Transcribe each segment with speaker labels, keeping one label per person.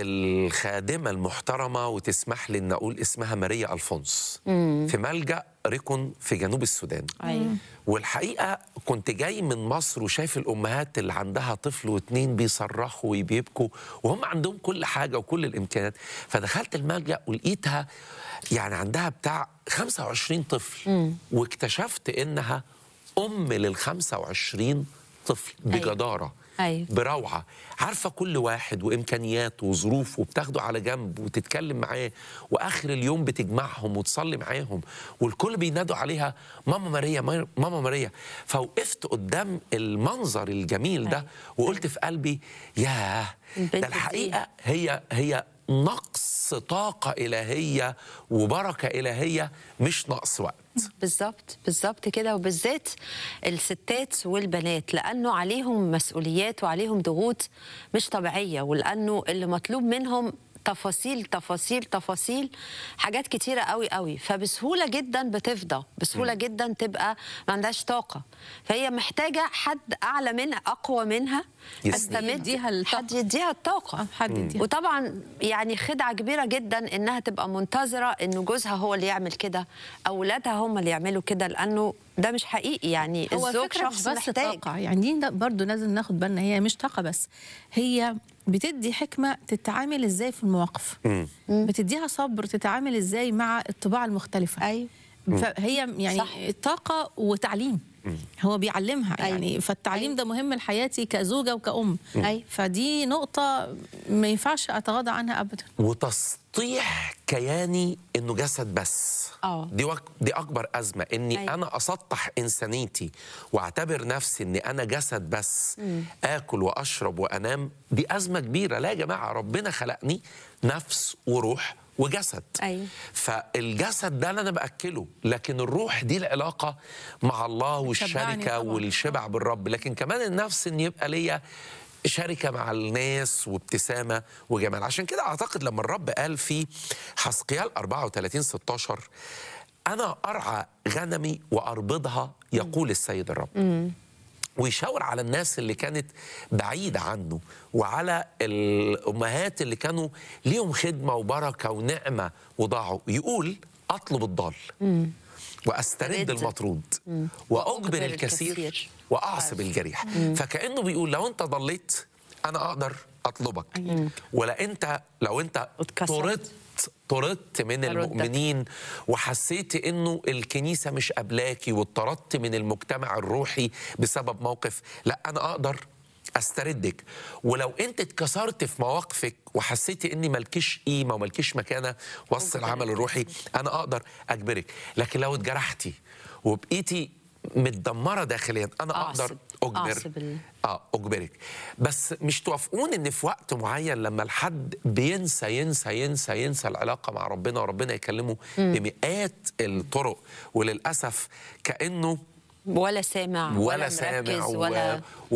Speaker 1: الخادمه المحترمه وتسمح لي ان اقول اسمها ماريا الفونس في ملجا ريكون في جنوب السودان
Speaker 2: أيوة.
Speaker 1: والحقيقه كنت جاي من مصر وشايف الامهات اللي عندها طفل واتنين بيصرخوا وبيبكوا وهم عندهم كل حاجه وكل الامكانيات فدخلت الملجا ولقيتها يعني عندها بتاع 25 طفل واكتشفت انها ام لل 25 طفل بجداره
Speaker 2: أيوة.
Speaker 1: بروعه عارفه كل واحد وامكانياته وظروفه وبتاخده على جنب وتتكلم معاه واخر اليوم بتجمعهم وتصلي معاهم والكل بينادوا عليها ماما ماريا مار- ماما ماريا فوقفت قدام المنظر الجميل ده وقلت في قلبي ياه
Speaker 2: البنت
Speaker 1: ده
Speaker 2: دي.
Speaker 1: الحقيقه هي هي نقص طاقه الهيه وبركه الهيه مش نقص وقت
Speaker 2: بالظبط بالظبط كده وبالذات الستات والبنات لانه عليهم مسؤوليات وعليهم ضغوط مش طبيعيه ولانه اللي مطلوب منهم تفاصيل تفاصيل تفاصيل حاجات كتيرة قوي قوي فبسهولة جدا بتفضى بسهولة جدا تبقى ما عندهاش طاقة فهي محتاجة حد أعلى منها أقوى منها
Speaker 1: يسند.
Speaker 2: تستمد
Speaker 3: يديها الطاقة.
Speaker 2: حد يديها الطاقة
Speaker 3: آه، حد يديها.
Speaker 2: وطبعا يعني خدعه كبيره جدا انها تبقى منتظره انه جوزها هو اللي يعمل كده اولادها هم اللي يعملوا كده لانه ده مش حقيقي يعني
Speaker 3: هو
Speaker 2: الزوج
Speaker 3: الفكرة مش
Speaker 2: شخص
Speaker 3: بس
Speaker 2: محتاج
Speaker 3: طاقة يعني دي ده برضو لازم ناخد بالنا هي مش طاقة بس هي بتدي حكمة تتعامل ازاي في المواقف بتديها صبر تتعامل ازاي مع الطباع المختلفة
Speaker 2: ايوه
Speaker 3: فهي يعني
Speaker 2: صح.
Speaker 3: طاقة وتعليم هو بيعلمها
Speaker 2: أيوة.
Speaker 3: يعني فالتعليم ده مهم لحياتي كزوجة وكأم
Speaker 2: أيوة.
Speaker 3: فدي نقطة ما ينفعش أتغاضى عنها أبدا
Speaker 1: وتسطيح كياني انه جسد بس
Speaker 2: آه.
Speaker 1: دي وك... دي اكبر ازمه اني
Speaker 2: أيوة.
Speaker 1: انا اسطح انسانيتي واعتبر نفسي اني انا جسد بس اكل واشرب وانام دي ازمه كبيره لا يا جماعه ربنا خلقني نفس وروح وجسد
Speaker 2: أيوة.
Speaker 1: فالجسد ده اللي انا باكله لكن الروح دي العلاقه مع الله والشركه
Speaker 3: طبعاً.
Speaker 1: والشبع بالرب لكن كمان النفس ان يبقى ليا شركه مع الناس وابتسامه وجمال عشان كده اعتقد لما الرب قال في حسقيال 34 16 انا ارعى غنمي واربضها يقول السيد الرب ويشاور على الناس اللي كانت بعيدة عنه وعلى الأمهات اللي كانوا ليهم خدمة وبركة ونعمة وضاعوا يقول أطلب الضال وأسترد
Speaker 2: أسترد.
Speaker 1: المطرود
Speaker 2: وأجبر
Speaker 1: وأجبر الكثير
Speaker 2: الكثير.
Speaker 1: وأعصب الجريح فكأنه بيقول لو أنت ضليت أنا أقدر أطلبك ولا أنت لو أنت
Speaker 2: واتكسرت.
Speaker 1: طردت طردت من
Speaker 2: أردك.
Speaker 1: المؤمنين وحسيت انه الكنيسه مش قبلاكي واتطردت من المجتمع الروحي بسبب موقف لا انا اقدر استردك ولو انت اتكسرت في مواقفك وحسيتي اني مالكيش قيمه ومالكيش مكانه وسط العمل الروحي انا اقدر اجبرك لكن لو اتجرحتي وبقيتي متدمره داخليا انا اقدر
Speaker 2: أعصب.
Speaker 1: اجبر
Speaker 2: أعصب ال-
Speaker 1: اه اجبرك بس مش توافقون ان في وقت معين لما الحد بينسى ينسى ينسى ينسى العلاقه مع ربنا وربنا يكلمه بمئات الطرق وللاسف كانه
Speaker 2: ولا سامع
Speaker 1: ولا سامع
Speaker 2: مركز ولا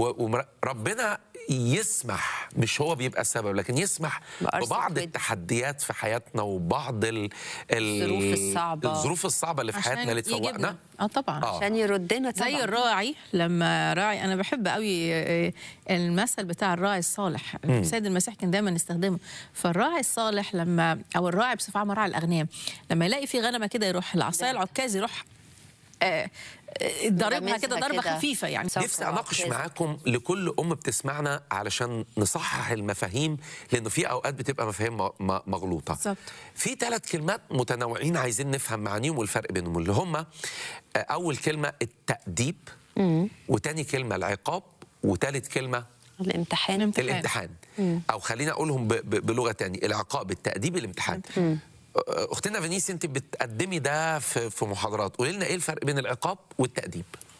Speaker 1: وربنا يسمح مش هو بيبقى السبب لكن يسمح
Speaker 2: بأرسل
Speaker 1: ببعض
Speaker 2: ود.
Speaker 1: التحديات في حياتنا وبعض ال ال
Speaker 2: الظروف الصعبة.
Speaker 1: الظروف الصعبه اللي في حياتنا اللي
Speaker 3: يجيبنا.
Speaker 1: تفوقنا
Speaker 3: اه طبعا
Speaker 1: آه.
Speaker 2: عشان يردنا طبعا
Speaker 3: زي الراعي لما راعي انا بحب قوي آه، المثل بتاع الراعي الصالح السيد المسيح كان دايما يستخدمه فالراعي الصالح لما او الراعي بصفه عامه راعي الاغنام لما يلاقي في غنمه كده يروح العصايه العكاز يروح آه، آه، ضاربها
Speaker 2: رمزها
Speaker 3: كده ضربه
Speaker 2: كده.
Speaker 3: خفيفه يعني
Speaker 2: صح.
Speaker 1: نفسي اناقش
Speaker 2: لازم.
Speaker 1: معاكم لكل ام بتسمعنا علشان نصحح المفاهيم لانه في اوقات بتبقى مفاهيم م- م- مغلوطه
Speaker 3: بالظبط.
Speaker 1: في ثلاث كلمات متنوعين عايزين نفهم معانيهم والفرق بينهم اللي هم آه، اول كلمه التاديب وتاني كلمه العقاب وتالت كلمه
Speaker 2: الامتحان
Speaker 3: الامتحان.
Speaker 1: الامتحان او خلينا اقولهم ب- ب- بلغه تانية العقاب التاديب الامتحان اختنا فينيس انت بتقدمي ده في في محاضرات قولي لنا ايه الفرق بين العقاب والتاديب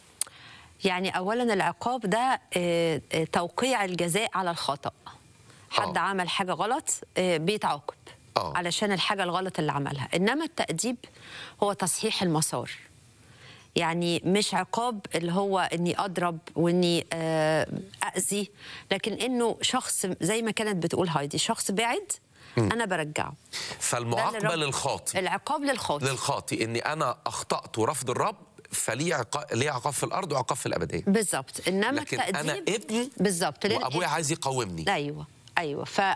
Speaker 2: يعني اولا العقاب ده آه، آه، توقيع الجزاء على الخطا حد
Speaker 1: آه.
Speaker 2: عمل حاجه غلط آه، بيتعاقب
Speaker 1: آه.
Speaker 2: علشان الحاجه الغلط اللي عملها انما التاديب هو تصحيح المسار يعني مش عقاب اللي هو اني اضرب واني آه، اذي لكن انه شخص زي ما كانت بتقول هايدي شخص بعد انا برجعه ده
Speaker 1: فالمعاقبه
Speaker 2: اللي رب-
Speaker 1: للخاطئ
Speaker 2: العقاب للخاطئ
Speaker 1: للخاطئ اني انا اخطات ورفض الرب فليه عقاب ليه عقاب في الارض وعقاب في الابديه
Speaker 2: بالظبط انما
Speaker 1: لكن أنا
Speaker 2: التاديب
Speaker 1: ابني
Speaker 2: بالظبط
Speaker 1: وابويا عايز يقاومني
Speaker 2: ايوه ايوه ف